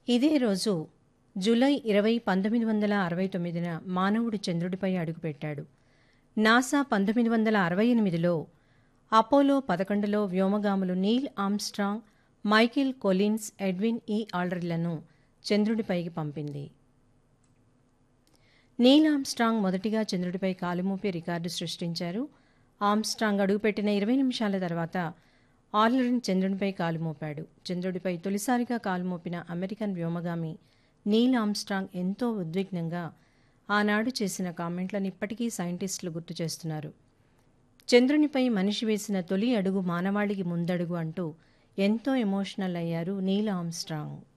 ఇదే రోజు జూలై ఇరవై పంతొమ్మిది వందల అరవై తొమ్మిదిన మానవుడు చంద్రుడిపై అడుగుపెట్టాడు నాసా పంతొమ్మిది వందల అరవై ఎనిమిదిలో అపోలో పదకొండులో వ్యోమగాములు Neil Armstrong Michael Collins Edwin E ఆల్డర్లను చంద్రుడిపైకి పంపింది నీల్ ఆమ్స్ట్రాంగ్ మొదటిగా చంద్రుడిపై కాలుమోపి రికార్డు సృష్టించారు ఆమ్స్ట్రాంగ్ అడుగుపెట్టిన ఇరవై నిమిషాల తర్వాత ఆల్డరిన్ చంద్రుడిపై కాలుమోపాడు చంద్రుడిపై తొలిసారిగా కాలుమోపిన అమెరికన్ వ్యోమగామి నీల్ ఆమ్స్ట్రాంగ్ ఎంతో ఉద్విగ్నంగా ఆనాడు చేసిన కామెంట్లను ఇప్పటికీ సైంటిస్టులు గుర్తు చేస్తున్నారు చంద్రునిపై మనిషి వేసిన తొలి అడుగు మానవాళికి ముందడుగు అంటూ ఎంతో ఎమోషనల్ అయ్యారు నీల్ ఆమ్స్ట్రాంగ్